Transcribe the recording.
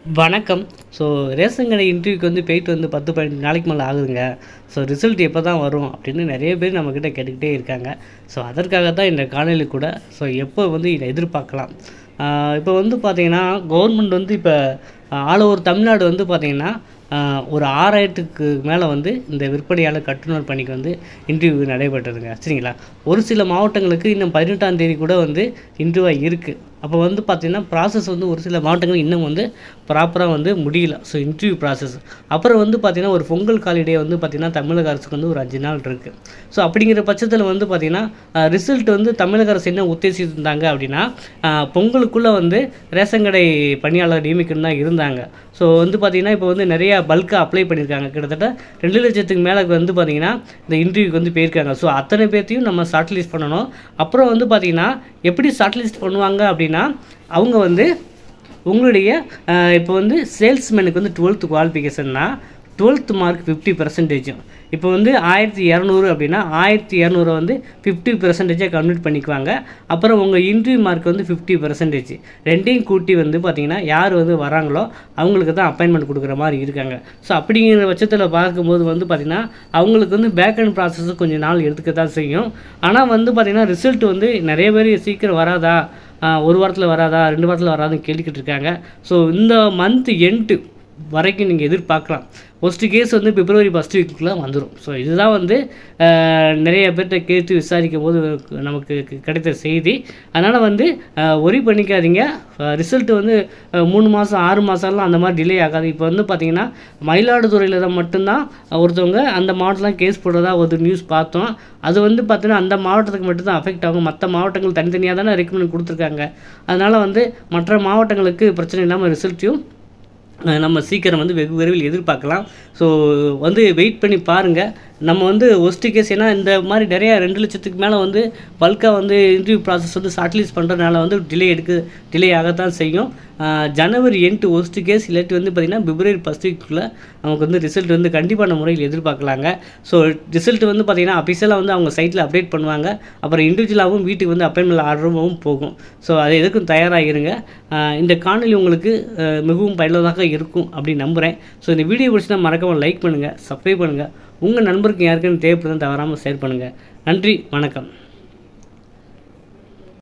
வணக்கம் so ration கடை இன்டர்வியூக்கு வந்து போயிட்டு வந்து பத்து பதினஞ்சு நாளைக்கு மேலே ஆகுதுங்க ஸோ ரிசல்ட் எப்போ தான் வரும் அப்படின்னு நிறைய பேர் நம்மக்கிட்ட கேட்டுக்கிட்டே இருக்காங்க ஸோ அதற்காக தான் இந்த காணொளி கூட ஸோ எப்போ வந்து இதை எதிர்பார்க்கலாம் ஆஹ் இப்போ வந்து பார்த்தீங்கன்னா கவர்மெண்ட் வந்து இப்போ ஆல் ஓவர் தமிழ்நாடு வந்து பார்த்தீங்கன்னா ஆஹ் ஒரு ஆறாயிரத்துக்கு மேலே வந்து இந்த விற்பனையாளர் கட்டுநர் பணிக்கு வந்து இன்டர்வியூ நடைபெற்றதுங்க சரிங்களா ஒரு சில மாவட்டங்களுக்கு இன்னும் பதினெட்டாம் தேதி கூட வந்து இன்டர்வியூ இருக்குது அப்போ வந்து பார்த்திங்கன்னா ப்ராசஸ் வந்து ஒரு சில மாவட்டங்கள் இன்னும் வந்து ப்ராப்பராக வந்து முடியல ஸோ இன்டர்வியூ ப்ராசஸ் அப்புறம் வந்து பார்த்திங்கன்னா ஒரு பொங்கல் காலிடே வந்து பார்த்திங்கன்னா தமிழக அரசுக்கு வந்து ஒரு அஞ்சு நாள் இருக்குது ஸோ அப்படிங்கிற பட்சத்தில் வந்து பார்த்திங்கன்னா ரிசல்ட் வந்து தமிழக அரசு என்ன உத்தேசித்திருந்தாங்க அப்படின்னா ஆஹ் பொங்கலுக்குள்ளே வந்து ரேஷன் கடை பணியாளர் நியமிக்கணும் தான் இருந்தாங்க ஸோ வந்து பார்த்திங்கன்னா இப்போ வந்து நிறையா பல்காக அப்ளை பண்ணியிருக்காங்க கிட்டத்தட்ட ரெண்டு லட்சத்துக்கு மேலே வந்து பார்த்திங்கன்னா இந்த இன்டர்வியூக்கு வந்து போயிருக்காங்க ஸோ அத்தனை பேர்த்தையும் நம்ம ஷார்ட் லிஸ்ட் பண்ணணும் அப்புறம் வந்து பார்த்திங்கன்னா எப்படி ஷார்ட் லிஸ்ட் பண்ணுவாங்க அப்படின்னா அவங்க வந்து உங்களுடைய அஹ், இப்போ வந்து சேல்ஸ்மேனுக்கு வந்து டுவெல்த்து குவாலிஃபிகேஷன்னா டுவெல்த் மார்க் ஃபிஃப்டி பர்சன்டேஜும் இப்போ வந்து ஆயிரத்தி இரநூறு அப்படின்னா ஆயிரத்தி இரநூறு வந்து ஃபிஃப்டி பர்சன்டேஜாக கன்வெர்ட் பண்ணிக்குவாங்க அப்புறம் உங்கள் இன்டர்வியூ மார்க் வந்து ஃபிஃப்டி பர்சன்டேஜ் ரெண்டையும் கூட்டி வந்து பார்த்திங்கன்னா யார் வந்து வராங்களோ அவங்களுக்கு தான் அப்பாயின்மெண்ட் கொடுக்குற மாதிரி இருக்காங்க ஸோ அப்படிங்கிற பட்சத்தில் பார்க்கும்போது வந்து பார்த்திங்கன்னா அவங்களுக்கு வந்து பேக் அண்ட் ப்ராசஸ் கொஞ்சம் நாள் எடுத்துக்க தான் செய்யும் ஆனால் வந்து பார்த்திங்கன்னா ரிசல்ட் வந்து நிறைய பேர் சீக்கிரம் வராதா ஆஹ் ஒரு வாரத்தில் வராதா ரெண்டு வாரத்தில் வராதுன்னு கேட்டுக்கிட்டு இருக்காங்க ஸோ இந்த மந்த் எண்டு வரைக்கும் நீங்கள் எதிர்பார்க்கலாம் ஃபஸ்ட்டு கேஸ் வந்து பிப்ரவரி ஃபஸ்ட் வீக்குள்ளே வந்துடும் ஸோ இதுதான் வந்து ஆஹ், நிறைய பேர்கிட்ட கேட்டு விசாரிக்கும் போது நமக்கு கி- கிடைத்த செய்தி அதனால் வந்து ஒரி பண்ணிக்காதீங்க ரிசல்ட் வந்து ஆஹ், மூணு மாதம் ஆறு மாதம்லாம் அந்த மாதிரி டிலே ஆகாது இப்போ வந்து பார்த்தீங்கன்னா மயிலாடுதுறையில் தான் மட்டும்தான் ஒருத்தவங்க அந்த மாவட்டத்தில் கேஸ் போடுறதா ஒரு நியூஸ் பார்த்தோம் அது வந்து பார்த்தீங்கன்னா அந்த மாவட்டத்துக்கு மட்டும்தான் அஃபெக்ட் ஆகும் மற்ற மாவட்டங்கள் தனித்தனியாக தானே ரெக்கமெண்ட் கொடுத்துருக்காங்க அதனால் வந்து மற்ற மாவட்டங்களுக்கு பிரச்சனை இல்லாமல் ரிசல்ட்டையும் அஹ் நம்ம சீக்கிரம் வந்து வெகு விரைவில் எதிர்பார்க்கலாம் ஸோ வந்து வெயிட் பண்ணி பாருங்கள் நம்ம வந்து ஒஸ்ட்டு கேஸ் ஏன்னா இந்த மாதிரி நிறையா ரெண்டு லட்சத்துக்கு மேலே வந்து பல்காக வந்து இன்டர்வியூ ப்ராசஸ் வந்து ஷார்ட்லிஸ்ட் பண்ணுறதுனால வந்து டிலே எடுக்க டிலே ஆகத்தான் செய்யும் அஹ் ஜனவரி எண்டு ஒஸ்ட்டு கேஸ் இல்லாட்டி வந்து பார்த்திங்கன்னா பிப்ரவரி ஃபஸ்ட் வீக்குள்ளே நமக்கு வந்து ரிசல்ட் வந்து கண்டிப்பான முறையில் எதிர்பார்க்கலாங்க ஸோ ரிசல்ட் வந்து பார்த்திங்கன்னா அஃபிஷியலாக வந்து அவங்க சைட்டில் அப்டேட் பண்ணுவாங்க அப்புறம் இண்டிவிஜுவலாகவும் வீட்டுக்கு வந்து அப்பாயின்மெண்ட் ஆர்டரும் போகும் ஸோ அது எதுக்கும் தயாராக இருங்க அஹ் இந்த காணொலி உங்களுக்கு அஹ் மிகவும் பயனுள்ளதாக இருக்கும் அப்படின்னு நம்புகிறேன் ஸோ இந்த வீடியோ பிடிச்சினா மறக்காமல் லைக் பண்ணுங்கள் சப்ஸ்கிரைப் பண்ணுங்கள் உங்கள் நண்பருக்கு யாருக்குன்னு தேவைப்படுதுன்னு தவறாமல் ஷேர் பண்ணுங்கள் நன்றி வணக்கம்